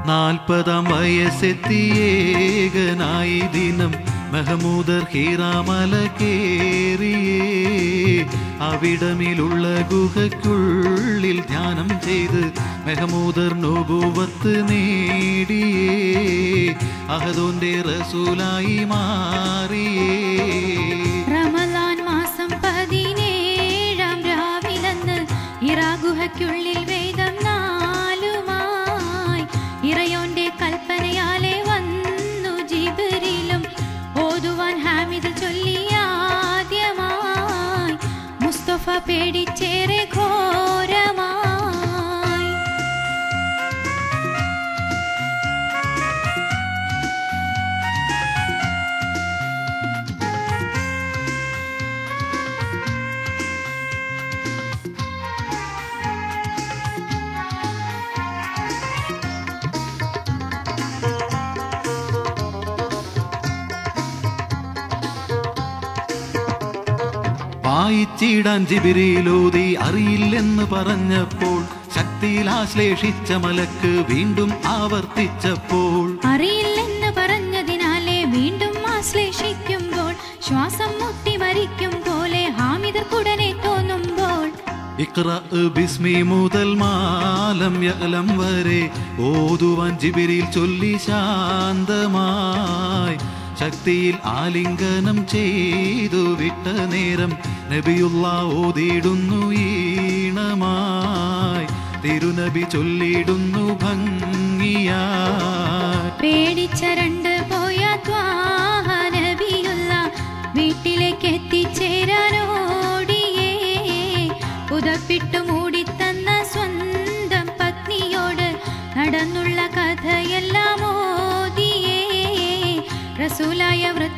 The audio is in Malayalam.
നാൽപ്പതാം വയസ്സെത്തിയേകനായി ദിനം മെഹമൂദർ ഹീറാമല കേറിയേ അവിടമിലുള്ള ഗുഹയ്ക്കുള്ളിൽ ധ്യാനം ചെയ്ത് മെഹമൂദർ നോബുവത്ത് നേടിയേ അഹദോന്റെ റസൂലായി മാറിയേ റമലാൻ മാസം പതിനേഴാം രാവിലന്ന് ഇറാ ഗുഹയ്ക്കുള്ളിൽ വേദം നാലുമായി ഇറയോന്റെ കൽപ്പനയാലെ വന്നു ജിബിരിലും ഓതുവാൻ ഹാമിദ് ചൊല്ലിയാദ്യമായി മുസ്തഫ പേടിച്ചേറെ ഘോരമായി വായിച്ചിടാൻ ജിബിരിയിലൂതി അറിയില്ലെന്ന് പറഞ്ഞപ്പോൾ ശക്തിയിൽ ആശ്ലേഷിച്ച മലക്ക് വീണ്ടും ആവർത്തിച്ചപ്പോൾ അറിയില്ലെന്ന് പറഞ്ഞതിനാലെ വീണ്ടും ആശ്ലേഷിക്കുമ്പോൾ ശ്വാസം മുട്ടി മരിക്കും പോലെ ഹാമിദർക്കുടനെ തോന്നുമ്പോൾ ഇഖ്റ ബിസ്മി മുതൽ മാലം യലം വരെ ഓതുവാൻ ജിബിരിൽ ചൊല്ലി ശാന്തമായി ശക്തിയിൽ ആലിംഗനം ചെയ്തു വിട്ട നേരം നബിയുള്ള ഓതിയിടുന്നു ഈണമായി തിരുനബി ചൊല്ലിയിടുന്നു ഭംഗിയായി പേടിച്ച രണ്ട് പോയ ത്വാഹനബിയുള്ള വീട്ടിലേക്ക് എത്തിച്ചേരാനോടിയേ പുതപ്പിട്ടു മൂടിത്തന്ന സ്വന്തം പത്നിയോട് നടന്നുള്ള കഥയെല്ലാം ഓതിയേ റസൂലായ വൃത്ത